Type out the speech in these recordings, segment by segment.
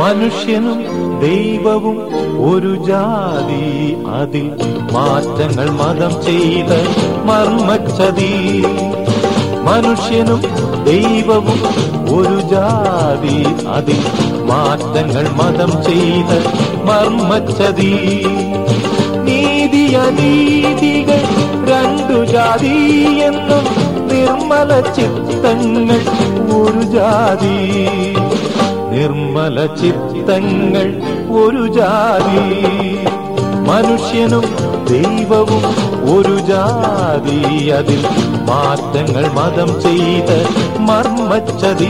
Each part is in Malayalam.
മനുഷ്യനും ദൈവവും ഒരു ജാതി അതിൽ മാറ്റങ്ങൾ മതം ചെയ്ത മർമ്മച്ചതി മനുഷ്യനും ദൈവവും ഒരു ജാതി അതിൽ മാറ്റങ്ങൾ മതം ചെയ്ത മർമ്മച്ചതി നീതി അനീതികൾ രണ്ടു ജാതി എന്നും നിർമ്മല ചിത്തങ്ങൾ ഒരു ജാതി നിർമ്മല ചിത്തങ്ങൾ ഒരു ജാതി മനുഷ്യനും ദൈവവും ഒരു ജാതി അതിൽ മാറ്റങ്ങൾ മതം ചെയ്ത് മർമ്മച്ചതി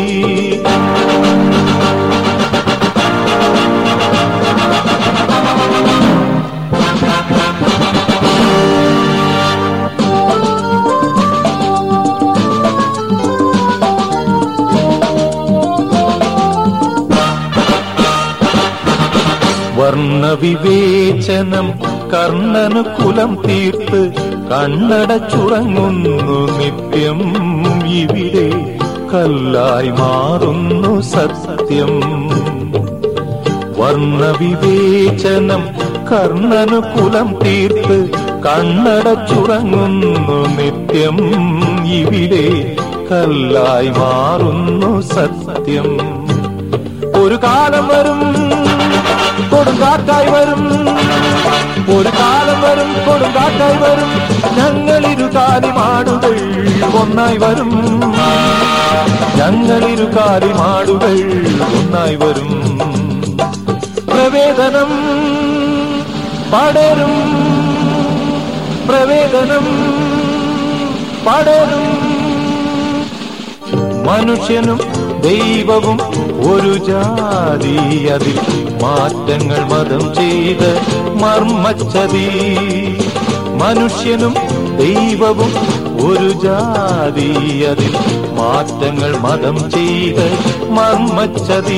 വർണ്ണവിവേചനം കർണനു കുലം തീർത്ത് കണ്ണടച്ചുറങ്ങുന്നു നിത്യം ഇവിടെ കല്ലായി മാറുന്നു സത്യം വർണ്ണവിവേചനം കർണനു കുലം തീർത്ത് കണ്ണടച്ചുറങ്ങുന്നു നിത്യം ഇവിടെ കല്ലായി മാറുന്നു സത്യം ഒരു കാലം വരും കൊടുങ്കാറ്റായി വരും ഒരു കാലം വരും കൊടുങ്കാറ്റായി വരും ഞങ്ങളിരു കാലിമാടുകൾ ഒന്നായി വരും ഞങ്ങളിരു കാലിമാടുകൾ ഒന്നായി വരും പ്രവേദനം പടരും പ്രവേദനം പടരും മനുഷ്യനും ദൈവവും ഒരു ജാതി അതിൽ മാറ്റങ്ങൾ മതം ചെയ്ത് മർമ്മച്ചതി മനുഷ്യനും ദൈവവും ഒരു ജാതി അതിൽ മാറ്റങ്ങൾ മതം ചെയ്ത് മർമ്മച്ചതി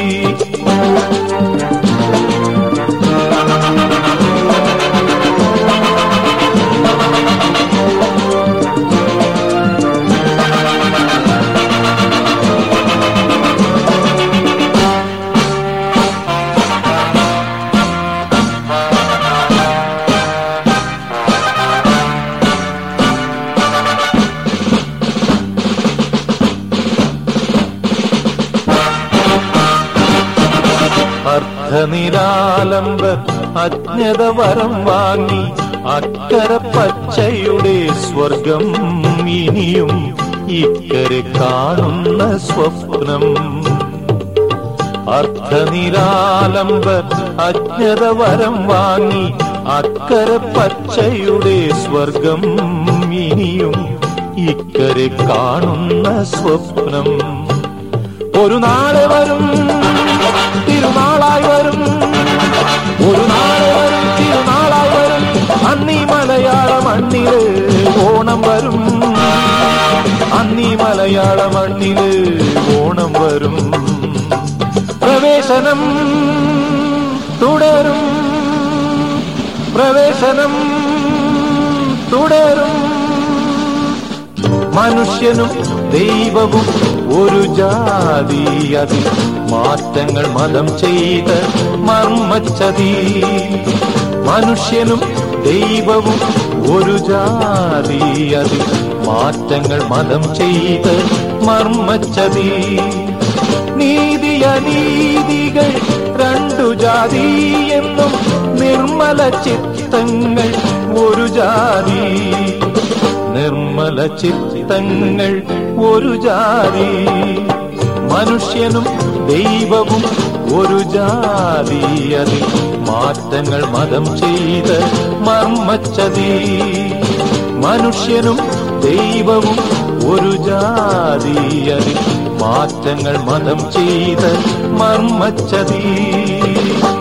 അർദ്ധനിരാലംബ അജ്ഞത വരം വാങ്ങി അക്കര പച്ചയുടെ സ്വർഗം ഇനിയും ഇക്കരെ കാണുന്ന സ്വപ്നം അർദ്ധനിരാലംബ അജ്ഞത വരം വാങ്ങി അക്കര പച്ചയുടെ സ്വർഗം ഇനിയും ഇക്കരെ കാണുന്ന സ്വപ്നം ഒരു നാളെ വരും തിരുനാളായി വരും ഒരു നാളെ വരും തിരുനാളായി വരും അന്നീ മലയാള മണ്ണില് ഓണം വരും അന്നീ മലയാള മണ്ണില് ഓണം വരും പ്രവേശനം തുടരും പ്രവേശനം തുടരും മനുഷ്യനും ദൈവവും ഒരു ജാതി അതിൽ മാറ്റങ്ങൾ മതം ചെയ്ത് മർമ്മച്ചതി മനുഷ്യനും ദൈവവും ഒരു ജാതി അതിൽ മാറ്റങ്ങൾ മതം ചെയ്ത് മർമ്മച്ചതി നീതി അനീതികൾ രണ്ടു ജാതി എന്നും നിർമ്മല ചിത്തങ്ങൾ ഒരു ജാതി നിർമ്മല ചിത്തങ്ങൾ ഒരു ജാതി മനുഷ്യനും ദൈവവും ഒരു ജാതി അതിൽ മാറ്റങ്ങൾ മതം ചെയ്ത് മർമ്മച്ചതി മനുഷ്യനും ദൈവവും ഒരു ജാതി അതിൽ മാറ്റങ്ങൾ മതം ചെയ്ത് മർമ്മച്ചതി